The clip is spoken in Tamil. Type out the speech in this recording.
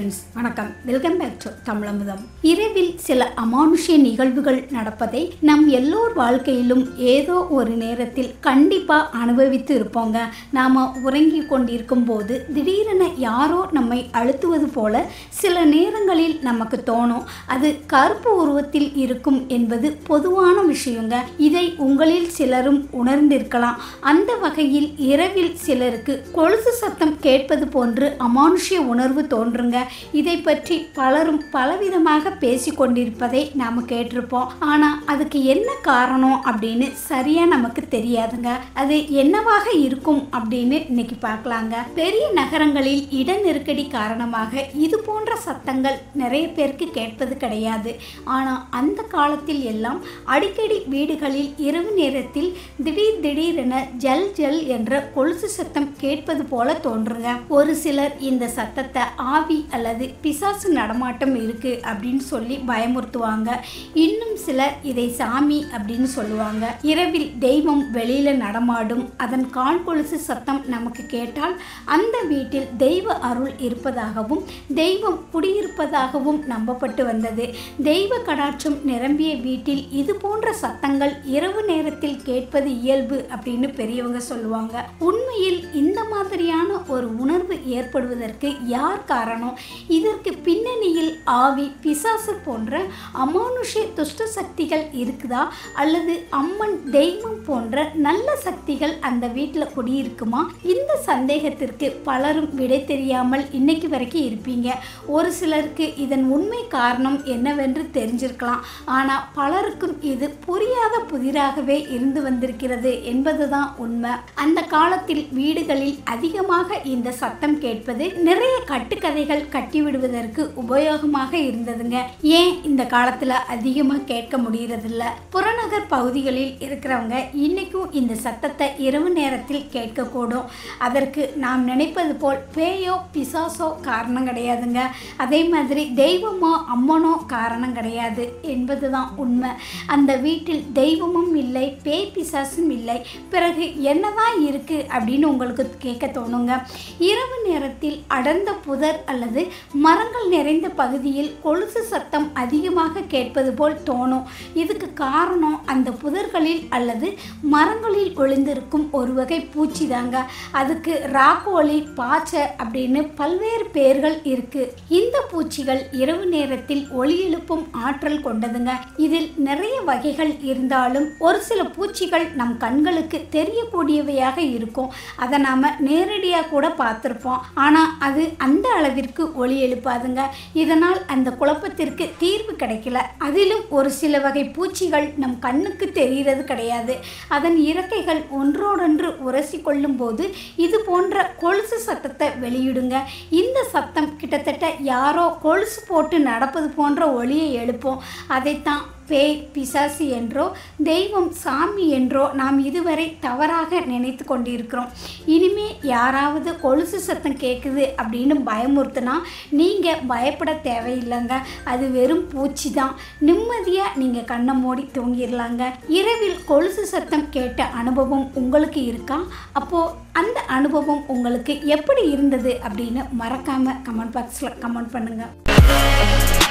ஃப்ரெண்ட்ஸ் வணக்கம் வெல்கம் பேக் டு தமிழமுதம் இரவில் சில அமானுஷ்ய நிகழ்வுகள் நடப்பதை நம் எல்லோர் வாழ்க்கையிலும் ஏதோ ஒரு நேரத்தில் கண்டிப்பாக அனுபவித்து இருப்போங்க நாம் உறங்கி கொண்டிருக்கும் போது திடீரென யாரோ நம்மை அழுத்துவது போல சில நேரங்களில் நமக்கு தோணும் அது கருப்பு உருவத்தில் இருக்கும் என்பது பொதுவான விஷயங்க இதை உங்களில் சிலரும் உணர்ந்திருக்கலாம் அந்த வகையில் இரவில் சிலருக்கு கொலுசு சத்தம் கேட்பது போன்று அமானுஷ்ய உணர்வு தோன்றுங்க இதை பற்றி பலரும் பலவிதமாக பேசி கொண்டிருப்பதை நாம் கேட்டிருப்போம் ஆனால் அதுக்கு என்ன காரணம் அப்படின்னு சரியாக நமக்கு தெரியாதுங்க அது என்னவாக இருக்கும் அப்படின்னு இன்னைக்கு பார்க்கலாங்க பெரிய நகரங்களில் இட நெருக்கடி காரணமாக இது போன்ற சத்தங்கள் நிறைய பேருக்கு கேட்பது கிடையாது ஆனால் அந்த காலத்தில் எல்லாம் அடிக்கடி வீடுகளில் இரவு நேரத்தில் திடீர் திடீரென ஜல் ஜல் என்ற கொலுசு சத்தம் கேட்பது போல தோன்றுங்க ஒரு சிலர் இந்த சத்தத்தை ஆவி அல்லது பிசாசு நடமாட்டம் இருக்கு அப்படின்னு சொல்லி பயமுறுத்துவாங்க இன்னும் சிலர் இதை சாமி அப்படின்னு சொல்லுவாங்க இரவில் தெய்வம் வெளியில நடமாடும் அதன் கால் கொலுசு சத்தம் நமக்கு கேட்டால் அந்த வீட்டில் தெய்வ அருள் இருப்பதாகவும் தெய்வம் குடியிருப்பதாகவும் நம்பப்பட்டு வந்தது தெய்வ கடாட்சம் நிரம்பிய வீட்டில் இது போன்ற சத்தங்கள் இரவு நேரத்தில் கேட்பது இயல்பு அப்படின்னு பெரியவங்க சொல்லுவாங்க உண்மையில் இந்த மாதிரியான ஒரு உணர்வு ஏற்படுவதற்கு யார் காரணம் இதற்கு பின்னணியில் ஆவி பிசாசு போன்ற அமானுஷ்ய துஷ்ட சக்திகள் இருக்குதா அல்லது அம்மன் தெய்வம் போன்ற நல்ல சக்திகள் அந்த வீட்டில் குடியிருக்குமா இந்த சந்தேகத்திற்கு பலரும் விடை தெரியாமல் இன்னைக்கு வரைக்கும் இருப்பீங்க ஒரு சிலருக்கு இதன் உண்மை காரணம் என்னவென்று தெரிஞ்சிருக்கலாம் ஆனால் பலருக்கும் இது புரியாத புதிராகவே இருந்து வந்திருக்கிறது என்பதுதான் உண்மை அந்த காலத்தில் வீடுகளில் அதிகமாக இந்த சத்தம் கேட்பது நிறைய கட்டுக்கதைகள் கட்டிவிடுவதற்கு உபயோகமாக இருந்ததுங்க ஏன் இந்த காலத்தில் அதிகமாக கேட்க முடியறதில்ல புறநகர் பகுதிகளில் இருக்கிறவங்க இன்னைக்கும் இந்த சத்தத்தை இரவு நேரத்தில் கேட்கக்கூடும் அதற்கு நாம் நினைப்பது போல் பேயோ பிசாசோ காரணம் கிடையாதுங்க அதே மாதிரி தெய்வமோ அம்மனோ காரணம் கிடையாது என்பதுதான் உண்மை அந்த வீட்டில் தெய்வமும் இல்லை பேய் பிசாசும் இல்லை பிறகு என்னதான் இருக்கு அப்படின்னு உங்களுக்கு கேட்க தோணுங்க இரவு நேரத்தில் அடர்ந்த புதர் அல்லது மரங்கள் நிறைந்த பகுதியில் கொலுசு சத்தம் அதிகமாக கேட்பது போல் தோணும் இதுக்கு காரணம் அந்த புதர்களில் அல்லது மரங்களில் ஒளிந்திருக்கும் ஒரு வகை பூச்சி தாங்க அதுக்கு ராக்கோலி பாச்சை அப்படின்னு பல்வேறு பெயர்கள் இருக்கு இந்த பூச்சிகள் இரவு நேரத்தில் ஒளி எழுப்பும் ஆற்றல் கொண்டதுங்க இதில் நிறைய வகைகள் இருந்தாலும் ஒரு சில பூச்சிகள் நம் கண்களுக்கு தெரியக்கூடியவையாக இருக்கும் அதை நாம் நேரடியாக கூட பார்த்துருப்போம் ஆனால் அது அந்த அளவிற்கு ஒளி எழுப்பாதுங்க இதனால் அந்த குழப்பத்திற்கு தீர்வு கிடைக்கல அதிலும் ஒரு சில வகை பூச்சிகள் நம் கண்ணுக்கு தெரிகிறது கிடையாது அதன் இறக்கைகள் ஒன்றோடொன்று உரசி கொள்ளும் போது இது போன்ற கொலுசு சத்தத்தை வெளியிடுங்க இந்த சத்தம் கிட்டத்தட்ட யாரோ கொலுசு போட்டு நடப்பது போன்ற ஒளியை எழுப்போம் அதைத்தான் பேய் பிசாசு என்றோ தெய்வம் சாமி என்றோ நாம் இதுவரை தவறாக நினைத்து கொண்டிருக்கிறோம் இனிமே யாராவது கொலுசு சத்தம் கேட்குது அப்படின்னு பயமுறுத்துனா நீங்கள் பயப்பட தேவையில்லைங்க அது வெறும் பூச்சி தான் நிம்மதியாக நீங்கள் கண்ணை மூடி தூங்கிடலாங்க இரவில் கொலுசு சத்தம் கேட்ட அனுபவம் உங்களுக்கு இருக்கா அப்போது அந்த அனுபவம் உங்களுக்கு எப்படி இருந்தது அப்படின்னு மறக்காமல் கமெண்ட் பாக்ஸில் கமெண்ட் பண்ணுங்கள்